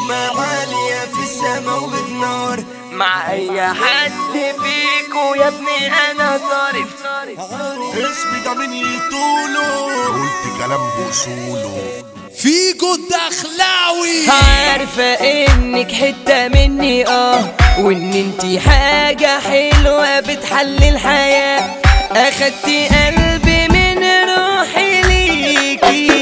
نجمة عالية في السما وبتنور مع اي حد فيكو يا ابني انا صارف اسمي ده مين يطوله قلت كلام بوصوله فيجو الدخلاوي عارفة انك حتة مني اه وان انتي حاجة حلوة بتحلي الحياة اخدتي قلبي من روحي ليكي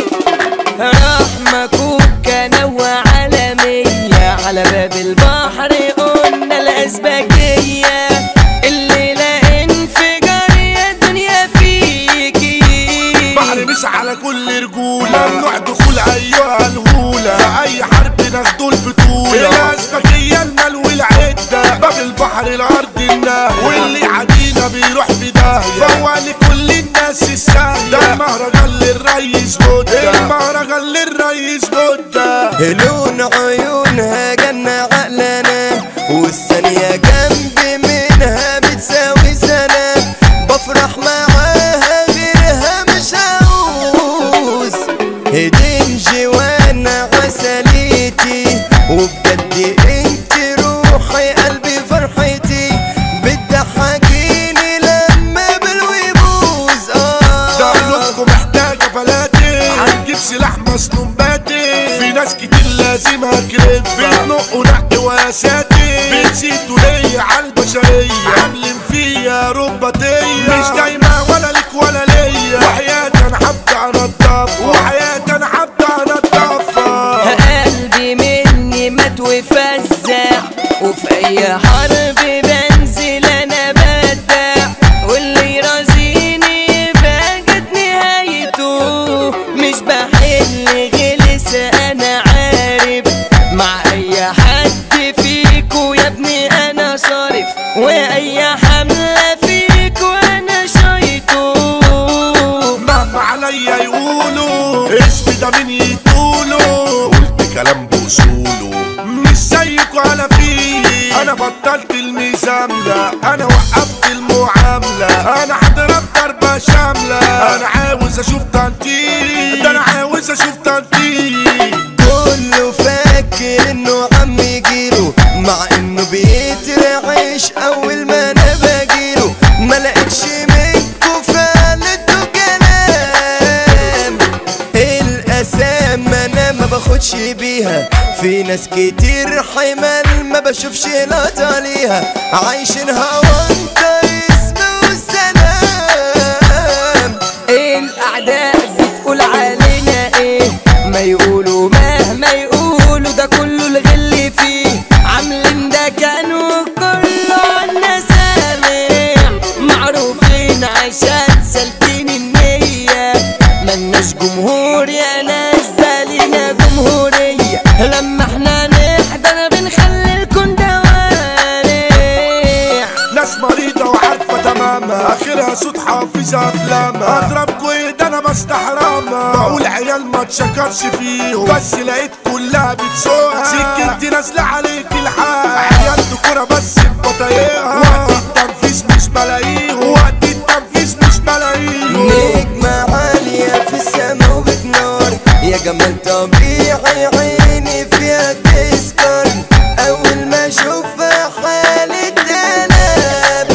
رحمة كوكا نوى عالمية على باب البحر قلنا الأسبكية الليلة انفجار يا دنيا فيكي بحر مش على كل رجولة ممنوع دخول أيها الهولة في أي حرب ناخدوا البطولة الأسبكية المال والعدة باب البحر الأرض النهر واللي عدينا بيروح في داهية فهو لكل الناس الساهية ده المهرجان للريس بودة المهرجان للريس بودة لون عيونها جنة عقلنا والثانية جنبي منها بتساوي سنة بفرح معاها غيرها مش هعوز هدين جوانا عسليتي وبجد انت روحي قلبي فرحتي بتضحكيني لما بلوي بوز اه دولتكم محتاجة فلاتي هنجيب سلاح مسنون باتي في ناس كتير لازم هكرف بتنقوا نق واساتي بتزيدوا ليا عالبشرية عاملين فيا رباطية مش دايما ولا ليك ولا ليا وحياتي انا هبدأ انضفها وحياتي انا هبدأ انضفها قلبي مني مات وفزع وفي اي حرب بنزل انا بدع واللي يرازيني يبقى جت نهايته مش بحل غلس انا عارف مع اي حد فيكو يا ابني انا صارف واي حملة فيكو انا شايطه مهما عليا يقولوا اسمي ده مين يطولوا قلت كلام بوصوله مش زيكوا انا فيه انا بطلت المزاملة انا وقفت المعاملة انا هضرب ضربة شاملة انا عاوز اشوف تنطيط ده انا عاوز اشوف تنطيط كله فاكر انه عم يجيله مع انه بيترعش اول ما انا باجيله ما لقيتش منكو فعلته كلام الاسام انا ما باخدش بيها في ناس كتير حمال ما بشوفش لقطة ليها عايشينها وانت اسم والسلام الاعداء بتقول علينا ايه ما يقولوا مهما يقولوا ده كله الغل فيه عاملين ده كانوا كله عنا سامع معروفين عشان سالكين النية ملناش جمهور يا ناس ده لينا جمهورية لما احنا نحضر بنخلي الكون دوارع ناس مريضة وعارفة تماما اخرها صوت حافظة افلامها اضربكوا ايه ده انا بستحرمها بقول عيال ما تشكرش فيهم بس لقيت كلها بتسوقها سكنتي نازلة عليك الحق عيال كورة بس ببطايقها وقت التنفيذ مش ملاقيهم وقت التنفيذ مش ملاقيهم نجمة عالية في السما وبتنور يا جمال طبيعي عيني فيها تسكر أول ما أشوفها حالي تنام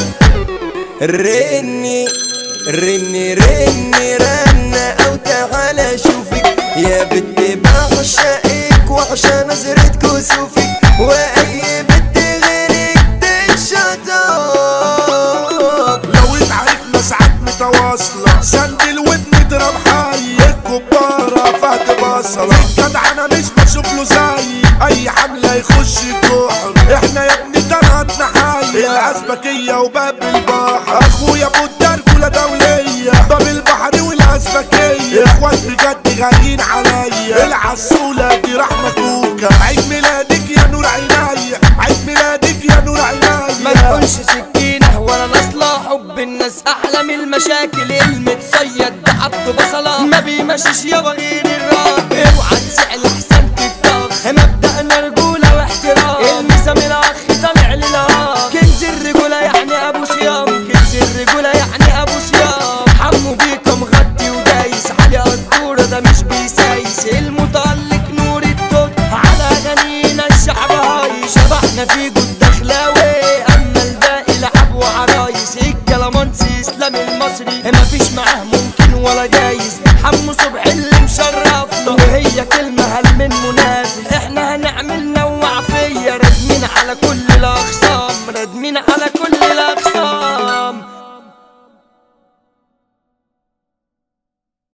رني رني رني رنة أو تعالى شوفك يا بنت بعشقك وعشان نظرة كسوفك وأي بنت غيرك تشطب لو اتعرفنا ساعات متواصلة سندل ودن اضرب حي الكبارة فهد بصلة الجدع انا مش بشوف له زي اي حملة يخش الجحر احنا يا ابني طلعتنا حي الازبكية وباب البحر اخويا بودة رجولة دولية باب البحر والازبكية اخوات بجد غاليين عليا العسولة دي رحمة كوكا عيد ميلادك يا نور عينيا عيد ميلادك يا نور ما عينيا تكونش سكينة ولا نصلة حب الناس أحلى من المشاكل المتصيد ده حط بصلة ما بيمشيش يابا غير الراجل اوعى تسعل أحسن تتطخ مبدأنا رجولة واحترام الميزة من الأخ طالع للأخ كنز الرجولة يعني أبو صيام كنز الرجولة يعني أبو صيام حمو بيكم غطي ودايس علي قدورة ده مش بيسايس المتألق نور التوت على أغانينا مين على